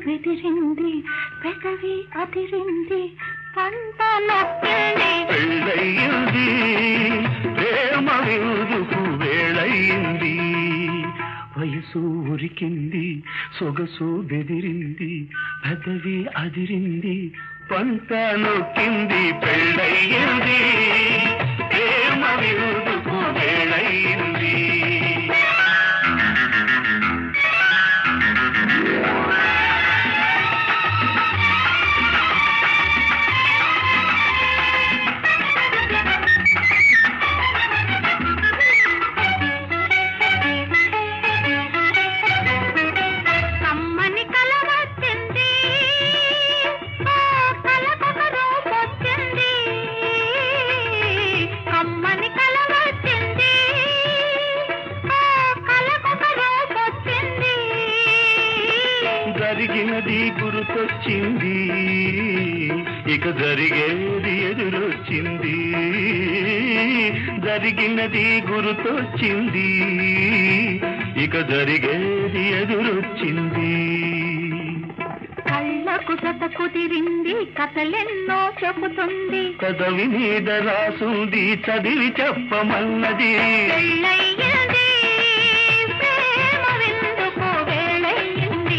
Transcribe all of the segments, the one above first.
బెదిరింది పెదవి అదిరింది పంట నొక్కింది పెళ్ళయింది ప్రేమ విరుదుకు వేళయింది వయసు ఉరికింది సొగసు బెదిరింది పెదవి అదిరింది పంట నొక్కింది పెళ్ళయింది ప్రేమ విరుదుకు వేళయింది కమ్మని కల వచ్చింది ఆ కలకొక రూపొచ్చింది కమ్మని కల వచ్చింది ఆ కలకొక రూపొచ్చింది జరిగినది గుర్తొచ్చింది ఇక జరిగేది ఎదురొచ్చింది జరిగినది గుర్తొచ్చింది ఇక జరిగేది ఎదురొచ్చింది కళ్ళకు జత కుదిరింది కథలెన్నో చెబుతుంది కదవి మీద రాసుంది చదివి చెప్పమన్నది పెళ్ళయ్యింది ప్రేమ విందుకు వేళయ్యింది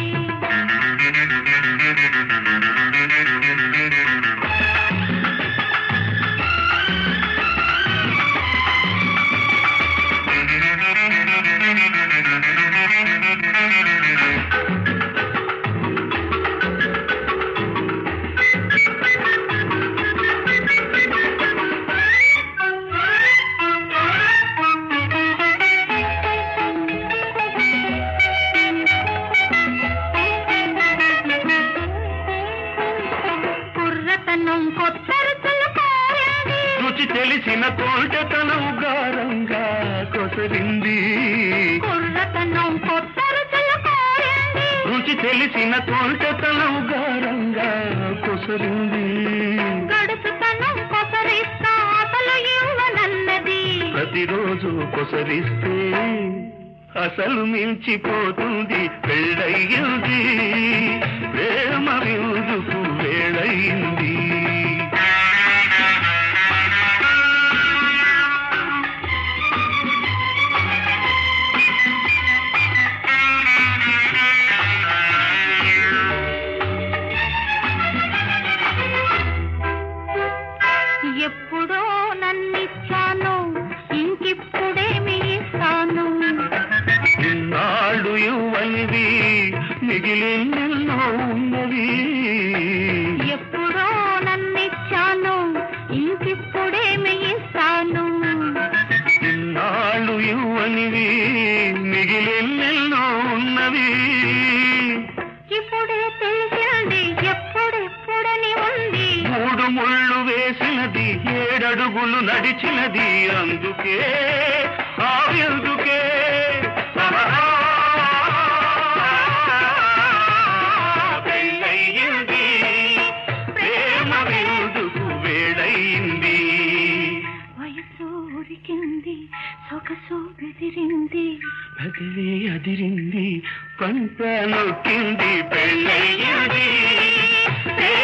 కుర్రతనం కొత్త రుచులు కోరింది రుచి తెలిసిన తోటతనం గారంగా కొసరింది కుర్రతనం కొత్త రుచులు కోరింది రుచి తెలిసిన తోటతనం గారంగా కొసరింది గడుసుతనం కొసరిస్తా అసలు ఇవ్వనన్నది ప్రతిరోజు కొసరిస్తే అసలు మించిపోతుంది పెళ్ళయింది ప్రేమ విరుదుకు వేళయింది ఎప్పుడో నన్నిచ్చాను ఇంకిప్పుడేమి ఇస్తాను ఇన్నాళ్ళు ఇవ్వనివి మిగిలినెన్నో ఉన్నవి ఎప్పుడో నన్నిచ్చాను ఇంకిప్పుడేమి ఇస్తాను ఇన్నాళ్ళు ఇవ్వనివి మిగిలినెన్నో ఉన్నవి ఇప్పుడే తెలిసింది ఎప్పుడెప్పుడని ఉంది మూడు ముళ్ళు వేసినది ఏడడుగులు నడిచినది అందుకే ఆ ఎందుకే పెళ్ళయింది ప్రేమ విరుదుకు వేళయింది వయసు ఉరికింది సొగసు బెదిరింది పదవి అదిరింది పంట నొక్కింది పెళ్ళయింది